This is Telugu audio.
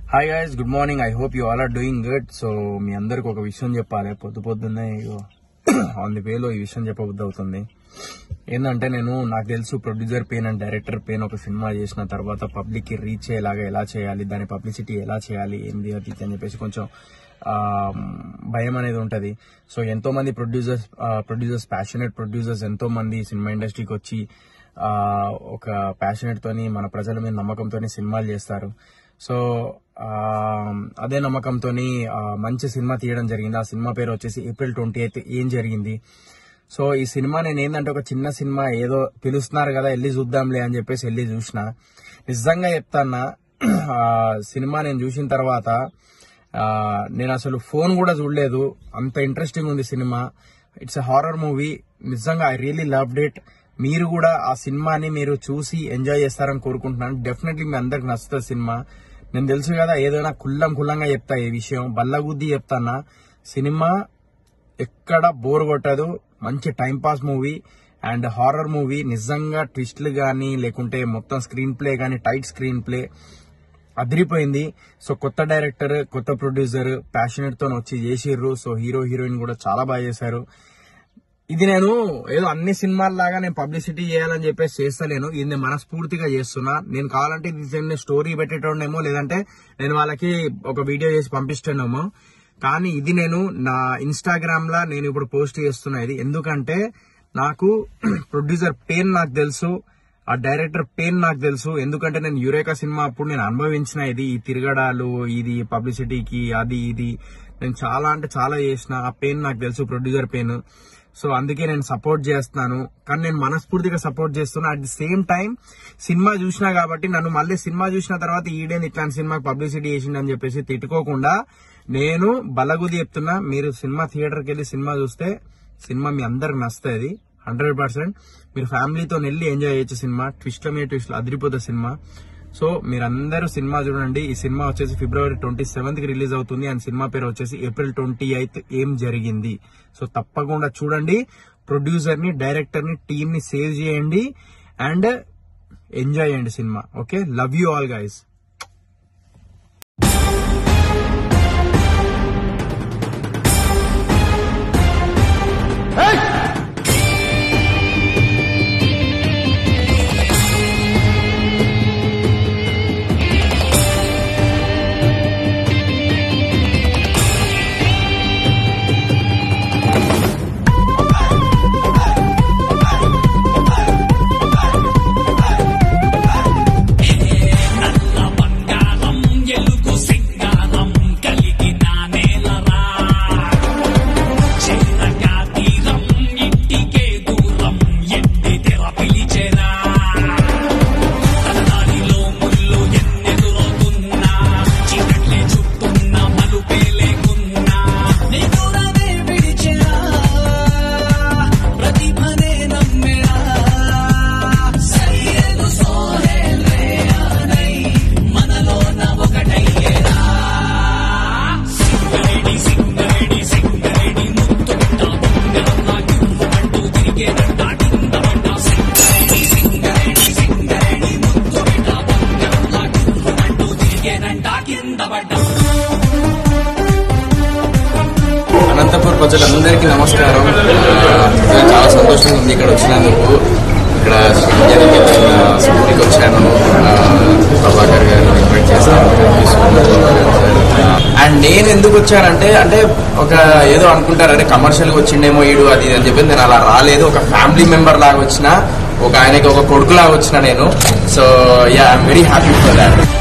hi guys good morning I hope you all are doing good so మీ అందరికి ఒక విషయం చెప్పాలి పొద్దు పొద్దున్నే ఆన్ ది వేలో ఈ విషయం చెప్పబుద్ధి అవుతుంది ఏంటంటే నేను నాకు తెలుసు producer pain and director pain ఒక సినిమా చేసిన తర్వాత పబ్లిక్ కి రీచ్ అయ్యేలాగా ఎలా చేయాలి దాని పబ్లిసిటీ ఎలా చేయాలి ఏంది అది ఇది అని చెప్పేసి కొంచెం ఆ, భయం అనేది ఉంటది సో ఎంతో మంది ప్రొడ్యూసర్స్ ప్రొడ్యూసర్స్ ప్యాషనెట్ ప్రొడ్యూసర్స్ ఎంతో మంది సినిమా ఇండస్ట్రీకి వచ్చి ఆ, ఒక ప్యాషనెట్ తోని మన ప్రజల మీద నమ్మకంతోని సినిమాలు చేస్తారు సో ఆ, అదే నమ్మకంతో మంచి సినిమా తీయడం జరిగింది ఆ సినిమా పేరు వచ్చేసి ఏప్రిల్ ట్వంటీ ఎయిత్ ఏం జరిగింది సో ఈ సినిమా నేను ఏంటంటే ఒక చిన్న సినిమా ఏదో పిలుస్తున్నారు కదా వెళ్ళి చూద్దాంలే అని చెప్పేసి వెళ్ళి చూసిన నిజంగా చెప్తాన్నా ఆ, సినిమా నేను చూసిన తర్వాత ఆ, నేను అసలు ఫోన్ కూడా చూడలేదు అంత ఇంట్రెస్టింగ్ ఉంది cinema it's a horror movie నిజంగా ఐ రియలీ లవ్డ్ ఇట్ మీరు కూడా ఆ సినిమాని మీరు చూసి ఎంజాయ్ చేస్తారని కోరుకుంటున్నాను డెఫినెట్లీ మీ అందరికి నచ్చుతుంది సినిమా నేను తెలుసు కదా ఏదైనా కుల్లం కుల్లంగా చెప్తా ఈ విషయం బల్లగుద్ది చెప్తానా సినిమా ఎక్కడ బోర్ కొట్టదు మంచి time pass movie and horror movie నిజంగా ట్విస్ట్లు గానీ లేకుంటే మొత్తం స్క్రీన్ ప్లే గానీ టైట్ స్క్రీన్ ప్లే అదిరిపోయింది సో కొత్త డైరెక్టర్ కొత్త ప్రొడ్యూసర్ ప్యాషనెట్ తో వచ్చి చేసిర్రు సో హీరో హీరోయిన్ కూడా చాలా బాగా చేశారు ఇది నేను ఏదో అన్ని సినిమాల్లాగా నేను పబ్లిసిటీ చేయాలని చెప్పేసి చేస్తలేను ఇది నేను మనస్ఫూర్తిగా చేస్తున్నా నేను కావాలంటే ఇది నేను స్టోరీ పెట్టేటోడేమో లేదంటే నేను వాళ్ళకి ఒక వీడియో చేసి పంపిస్తానేమో కానీ ఇది నేను నా ఇన్స్టాగ్రామ్ లా నేను ఇప్పుడు పోస్ట్ చేస్తున్నా ఇది ఎందుకంటే నాకు ప్రొడ్యూసర్ పెయిన్ నాకు తెలుసు ఆ డైరెక్టర్ పెయిన్ నాకు తెలుసు ఎందుకంటే నేను యురేకా సినిమా అప్పుడు నేను అనుభవించిన ఇది ఈ తిరగడాలు ఇది పబ్లిసిటీకి అది ఇది నేను చాలా అంటే చాలా చేసిన ఆ పెయిన్ నాకు తెలుసు ప్రొడ్యూసర్ పెయిన్ సో అందుకే నేను సపోర్ట్ చేస్తున్నాను కానీ నేను మనస్ఫూర్తిగా సపోర్ట్ చేస్తున్నా at the same time cinema చూసినా కాబట్టి నన్ను మళ్ళీ సినిమా చూసిన తర్వాత ఈడేని ఇట్లాంటి సినిమాకి పబ్లిసిటీ చేసిండని చెప్పేసి తిట్టుకోకుండా నేను బలగుది చెప్తున్నా మీరు సినిమా థియేటర్కి వెళ్ళి సినిమా చూస్తే సినిమా మీ అందరికి నచ్చుతుంది హండ్రెడ్ పర్సెంట్ మీరు ఫ్యామిలీతో వెళ్ళి ఎంజాయ్ చేయొచ్చు సినిమా ట్విస్ట్ల మీద ట్విస్ట్ అదిరిపోతుంది సినిమా సో మీరందరూ సినిమా చూడండి ఈ సినిమా వచ్చేసి ఫిబ్రవరి ట్వంటీ సెవెంత్ కి రిలీజ్ అవుతుంది అండ్ సినిమా పేరు వచ్చేసి ఏప్రిల్ ట్వంటీ ఎయిత్ ఏం జరిగింది సో తప్పకుండా చూడండి ప్రొడ్యూసర్ ని డైరెక్టర్ ని టీమ్ ని సేవ్ చేయండి అండ్ ఎంజాయ్ చేయండి cinema okay love you all guys బంగారం ఎలుగు సింగారం కలిగిన నేలరా చేరగా తీరం ఇంటికే దూరం ఎట్టి తెర పిలిచెరా తన దారిలో ముళ్ళు ఎన్నెదురవుతున్నా చీకట్లే చుట్టున్న మలుపే లేకున్నా నిదురనే విడిచెరా ప్రతిభనే నమ్మెరా సరియలు సోహేలే ఆనై మనలోన ఒకటయ్యేరా సింగరేణి సింగరేణి సింగరేణి ముత్తుకుంట బొంగరం నాకివ్వమంటూ తిరిగేదంట కిందపడ్డ సింగరేణి సింగరేణి సింగరేణి ముత్తుకుంట బొంగరం నాకివ్వమంటూ తిరిగేదంట కిందపడ్డ అనంతపూర్ ప్రజలందరికీ నమస్కారం ఆ, నేను చాలా సంతోషంగా ఉంది ఇక్కడ వచ్చినందుకు ఇక్కడ శ్రీజనికి స్కూల్కి వచ్చాను ఆ, ప్రభాకర్ గారు ఇన్వైట్ చేశాను అండ్ నేను ఎందుకు వచ్చానంటే అంటే ఒక ఏదో అనుకుంటారు అంటే కమర్షియల్ గా వచ్చిండేమో ఈడు అది ఇది అని చెప్పి నేను అలా రాలేదు ఒక ఫ్యామిలీ మెంబర్ లాగా వచ్చిన ఒక ఆయనకి ఒక కొడుకు లాగా వచ్చిన నేను so ya I'm very happy for that